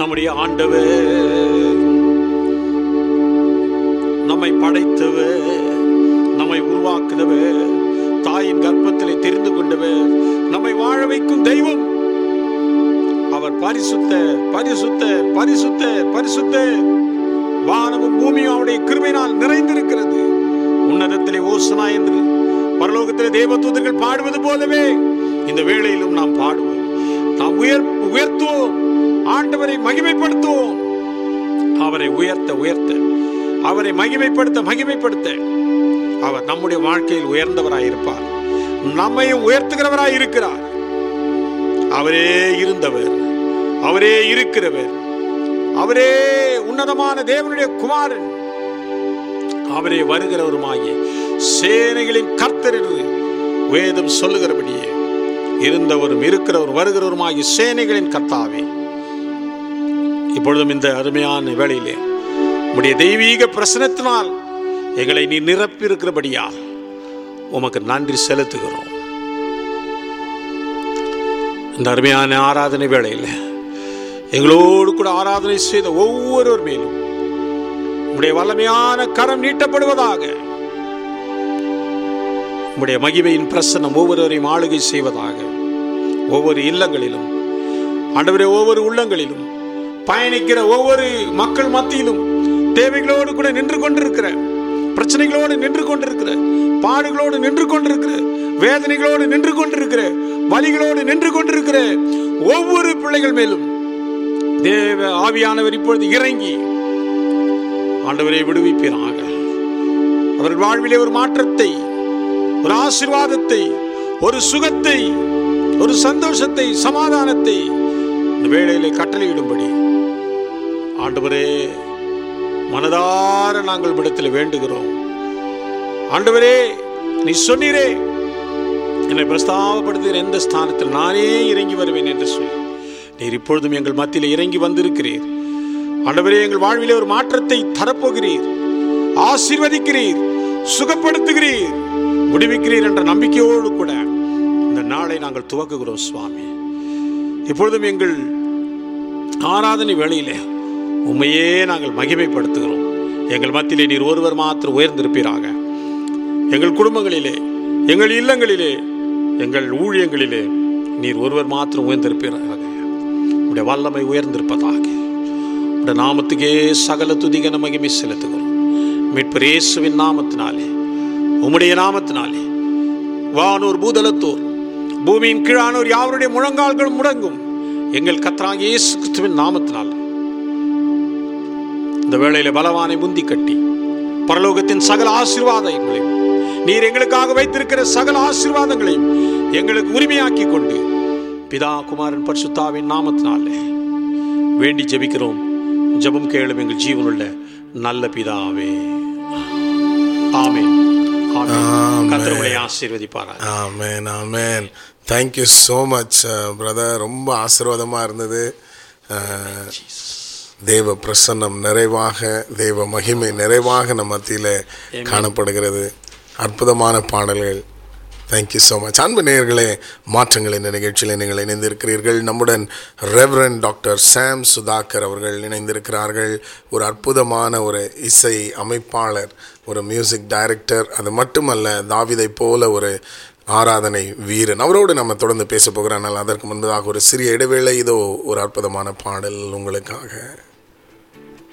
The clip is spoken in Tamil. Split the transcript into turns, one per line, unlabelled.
நம்முடைய ஆண்டவர் நம்மை படைத்தவர் நம்மை உருவாக்குனவர் தாயின் கர்ப்பத்திலே தெரிந்து கொண்டவர் நம்மை வாழ வைக்கும் தெய்வம் அவர் பரிசுத்த பரிசுத்த பரிசுத்த பரிசுத்த வானமும் பூமியும் அவருடைய கிருபையினால் நிறைந்திருக்கிறது உன்னதத்திலே ஓசனா என்று பரலோகத்திலே தேவதூதர்கள் பாடுவது போலவே இந்த வேளையிலும் நாம் பாடுவோம் நாம் உயர் உயர்த்துவோம் ஆண்டவரை மகிமைப்படுத்துவோம் அவரை உயர்த்த உயர்த்த அவரை மகிமைப்படுத்த மகிமைப்படுத்த அவர் நம்முடைய வாழ்க்கையில் உயர்ந்தவராய் இருப்பார் நம்மையும் உயர்த்துகிறவராய் இருக்கிறார் அவரே இருந்தவர் அவரே இருக்கிறவர் அவரே உன்னதமான தேவனுடைய குமாரன் அவரே வருகிறவருமாகிய சேனைகளின் கர்த்தர் என்று வேதம் சொல்லுகிறபடியே இருந்தவரும் இருக்கிறவரும் வருகிறவருமாகிய சேனைகளின் கர்த்தாவே இப்பொழுதும் இந்த அருமையான வேளையிலே உடைய தெய்வீக பிரசனத்தினால் எங்களை நீ நிரப்பி இருக்கிறபடியால் உமக்கு நன்றி செலுத்துகிறோம் இந்த அருமையான ஆராதனை வேளையில் எங்களோடு கூட ஆராதனை செய்த ஒவ்வொருவர் மேலும் உடைய வல்லமையான கரம் நீட்டப்படுவதாக உடைய மகிமையின் பிரசனம் ஒவ்வொருவரையும் ஆளுகை செய்வதாக ஒவ்வொரு இல்லங்களிலும் ஆண்டவரே ஒவ்வொரு உள்ளங்களிலும் பயணிக்கிற ஒவ்வொரு மக்கள் மத்தியிலும் தேவைகளோடு கூட நின்று கொண்டிருக்கிற பிரச்சனைகளோடு நின்று கொண்டிருக்கிற பாடுகளோடு நின்று கொண்டிருக்கிற வேதனைகளோடு நின்று கொண்டிருக்கிற வலிகளோடு நின்று கொண்டிருக்கிற ஒவ்வொரு பிள்ளைகள் மேலும் தேவ ஆவியானவர் இப்பொழுது இறங்கி ஆண்டவரை விடுவிப்பீராக அவர்கள் வாழ்விலே ஒரு மாற்றத்தை ஒரு ஆசீர்வாதத்தை ஒரு சுகத்தை ஒரு சந்தோஷத்தை சமாதானத்தை இந்த வேளையிலே கட்டளையிடும்படி ஆண்டவரே மனதார நாங்கள் இடத்தில் வேண்டுகிறோம் ஆண்டவரே நீ சொன்னீரே என்னை பிரஸ்தாபப்படுத்துகிற எந்த ஸ்தானத்தில் நானே இறங்கி வருவேன் என்று சொல்லி நீர் இப்பொழுதும் எங்கள் மத்தியில் இறங்கி வந்திருக்கிறீர் ஆண்டவரே எங்கள் வாழ்விலே ஒரு மாற்றத்தை தரப்போகிறீர் ஆசீர்வதிக்கிறீர் சுகப்படுத்துகிறீர் விடுவிக்கிறீர் என்ற நம்பிக்கையோடு கூட இந்த நாளை நாங்கள் துவக்குகிறோம் சுவாமி இப்பொழுதும் எங்கள் ஆராதனை வேளையிலே உண்மையே நாங்கள் மகிமைப்படுத்துகிறோம் எங்கள் மத்தியிலே நீர் ஒருவர் மாத்திரம் உயர்ந்திருப்பீராக எங்கள் குடும்பங்களிலே எங்கள் இல்லங்களிலே எங்கள் ஊழியங்களிலே நீர் ஒருவர் மாத்திரம் உயர்ந்திருப்பீராக உடைய வல்லமை உயர்ந்திருப்பதாக உடைய நாமத்துக்கே சகல துதிகன மகிமை செலுத்துகிறோம் மீட்பர் இயேசுவின் நாமத்தினாலே உம்முடைய நாமத்தினாலே வானோர் பூதலத்தோர் பூமியின் கீழானோர் யாவருடைய முழங்கால்களும் முடங்கும் எங்கள் கத்ராக இயேசு கிறிஸ்துவின் நாமத்தினால் இந்த வேளையில பலவானை முந்தி கட்டி பரலோகத்தின் சகல ஆசீர்வாதங்களையும் நீர் எங்களுக்காக வைத்திருக்கிற சகல ஆசீர்வாதங்களையும் எங்களுக்கு உரிமையாக்கி கொண்டு பிதா குமாரன் பரிசுத்தாவின் நாமத்தினாலே வேண்டி ஜெபிக்கிறோம் ஜெபம் கேளும் எங்கள் ஜீவனுள்ள நல்ல பிதாவே ஆமென் ஆமென்
ஆமென்.
கர்த்தர் உங்களை ஆசீர்வதிப்பாரா
ஆமேன் ஆமேன் தேங்க்யூ ஸோ மச் பிரதர் ரொம்ப ஆசீர்வாதமாக இருந்தது அஹ், தேவ பிரசன்னம் நிறைவாக தேவ மகிமை நிறைவாக நம் மத்தியில் காணப்படுகிறது அற்புதமான பாடல்கள் தேங்க்யூ ஸோ மச் அன்பு நேயர்களே மாற்றங்கள் இந்த நிகழ்ச்சியில் நீங்கள் இணைந்திருக்கிறீர்கள் நம்முடன் ரெவரன் டாக்டர் சாம் சுதாகர் அவர்கள் இணைந்திருக்கிறார்கள் ஒரு அற்புதமான ஒரு இசை அமைப்பாளர் ஒரு மியூசிக் டைரக்டர் அது மட்டுமல்ல தாவிதை போல ஒரு ஆராதனை வீரன் அவரோடு நம்ம தொடர்ந்து பேச போகிறோம் ஆனால் அதற்கு முன்பதாக ஒரு சிறிய இடைவேளை இதோ ஒரு அற்புதமான பாடல் உங்களுக்காக